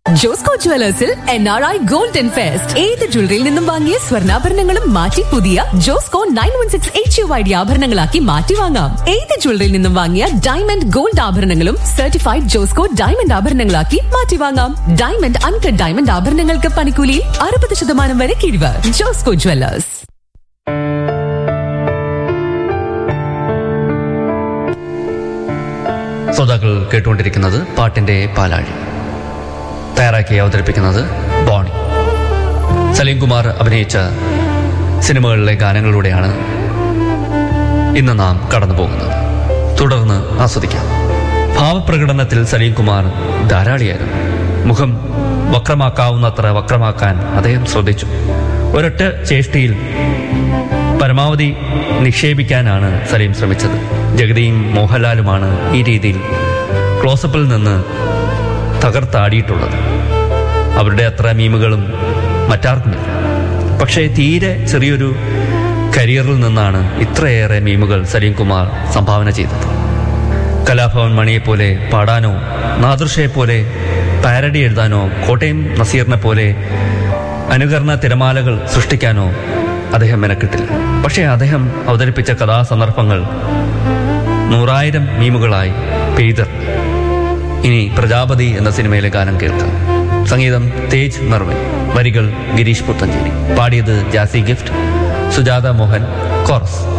ജോസ്കോ ജുവലേഴ്സിൽ N R I golden fest ഏത് ജ്വല്ലറിയിൽ നിന്നും വാങ്ങിയ സ്വർണ്ണാഭരണങ്ങളും മാറ്റി പുതിയ Josco nine one six H U I D ആഭരണങ്ങളാക്കി മാറ്റി വാങ്ങാം ഏത് ജ്വല്ലറിയിൽ നിന്നും വാങ്ങിയ ഡയമണ്ട് ഗോൾഡ് ആഭരണങ്ങളും സർട്ടിഫൈഡ് ജോസ്കോ ഡയമണ്ട് ആഭരണങ്ങളാക്കി മാറ്റി വാങ്ങാം ഡയമണ്ട് അൺകട്ട് ഡയമണ്ട് ആഭരണങ്ങൾക്ക് പണിക്കൂലിയിൽ അറുപത് ശതമാനം വരെ കിഴിവ് ജോസ്കോ ജുവലേഴ്സ് ശ്രോതാക്കൾ കേട്ടുകൊണ്ടിരിക്കുന്നത് പാട്ടിന്റെ പാലാഴി തയ്യാറാക്കി അവതരിപ്പിക്കുന്നത് ബോണി സലീം കുമാർ അഭിനയിച്ച സിനിമകളിലെ ഗാനങ്ങളിലൂടെയാണ് ഇന്ന് നാം കടന്നു പോകുന്നത് തുടർന്ന് ആസ്വദിക്കാം ഭാവപ്രകടനത്തിൽ സലീം കുമാർ ധാരാളിയായിരുന്നു മുഖം വക്രമാക്കാവുന്നത്ര വക്രമാക്കാൻ അദ്ദേഹം ശ്രദ്ധിച്ചു ഒരൊറ്റ ചേഷ്ടിയിൽ പരമാവധി നിക്ഷേപിക്കാനാണ് സലീം ശ്രമിച്ചത് ജഗതിയും മോഹൻലാലുമാണ് ഈ രീതിയിൽ ക്ലോസപ്പിൽ നിന്ന് തകർത്താടിയിട്ടുള്ളത് അവരുടെ അത്ര മീമുകളും മറ്റാർക്കുമില്ല പക്ഷേ തീരെ ചെറിയൊരു കരിയറിൽ നിന്നാണ് ഇത്രയേറെ മീമുകൾ സലീം കുമാർ സംഭാവന ചെയ്തത് കലാഭവൻ മണിയെപ്പോലെ പാടാനോ നാദൃഷയെപ്പോലെ പാരഡി എഴുതാനോ കോട്ടയം നസീറിനെ പോലെ അനുകരണ തിരമാലകൾ സൃഷ്ടിക്കാനോ അദ്ദേഹം മെനക്കിട്ടില്ല പക്ഷേ അദ്ദേഹം അവതരിപ്പിച്ച കഥാസന്ദർഭങ്ങൾ നൂറായിരം മീമുകളായി പെയ്തർ ഇനി പ്രജാപതി എന്ന സിനിമയിലെ ഗാനം കേൾക്കാം സംഗീതം തേജ് മെർവൻ വരികൾ ഗിരീഷ് പുത്തഞ്ചേരി പാടിയത് ജാസി ഗിഫ്റ്റ് സുജാത മോഹൻ കോറസ്